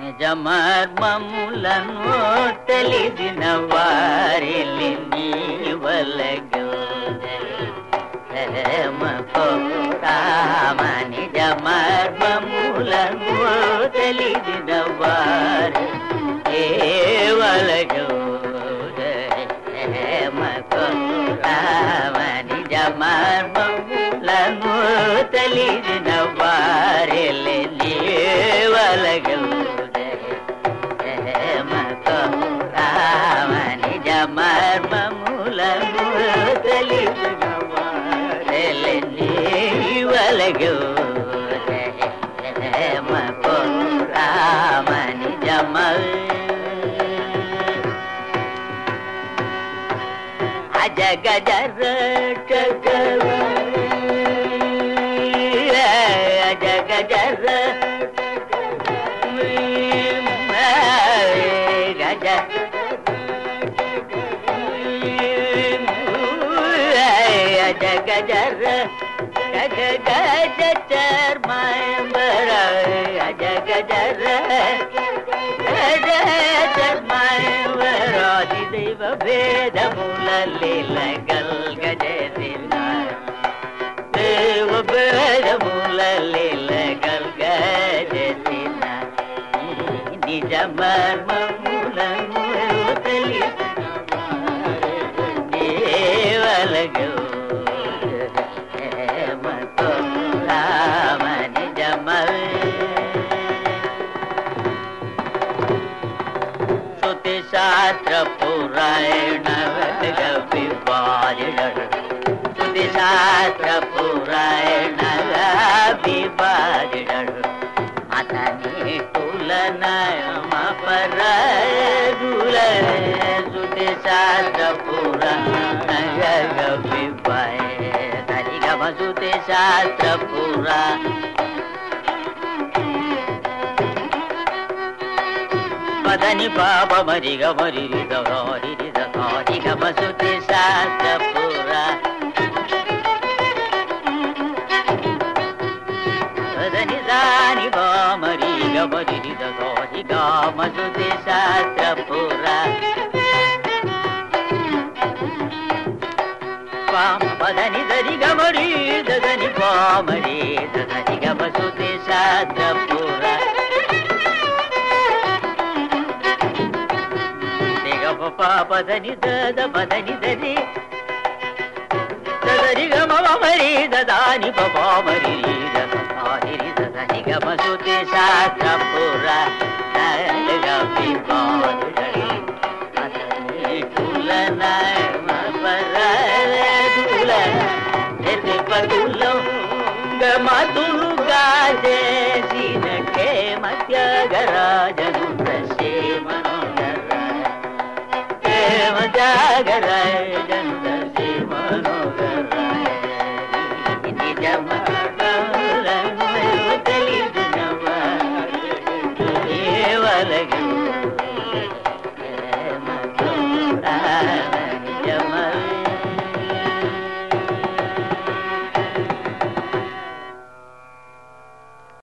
నిజ మర్మములను తెలిసిన వారిని నీవలగు రామ నిజ మర్మములను తెలిసిన వారి ఏవలగు రామ నిజ మర్మములను తెలిసిన వారిని నీవలగు రామ నిజ మర్మములను తెలిసిన వారిని నీవలగు రామ నిజ అజగ జర అజగ జర గజ జగ జర గగ గజ చర్మర జగ జర గజ చర్మరాది దైవ భేదముల గల్గజసిన దేవ భేదముల గల్గజసిన నిజ మర్మములను తెలిసిన దేవలగు రామ నిజ శృతి శాస్త్ర పురాయణ వివాదిడడు శృతి శాస్త్ర పురాయణ వివాదిడడు అతని తులనయమ పరదుల శృతి శాస్త్ర పురాణ వివాయ సరిగమ శృతి శాస్త్ర పురా పదని పాప మరిగ మరి రి గమ శృతి శాస్త్ర పురా పదని దాని బామరి గమరి రి గమ శృతి శాస్త్ర పురా పదని దరి గమరి దదని పామరి దదని గమ శృతి శాస్త్ర పురా పదని దద పదని దరి దరి గమ మరి దదాని పమరి దరి దదని గమ సుతి శాస్త్ర పుర మధులు గాజేసిన కే మధ్య గరాజను మనోహర దేవ జాగరాయ జంత మనోహరాయ నిజ తెలిసిన దేవలగు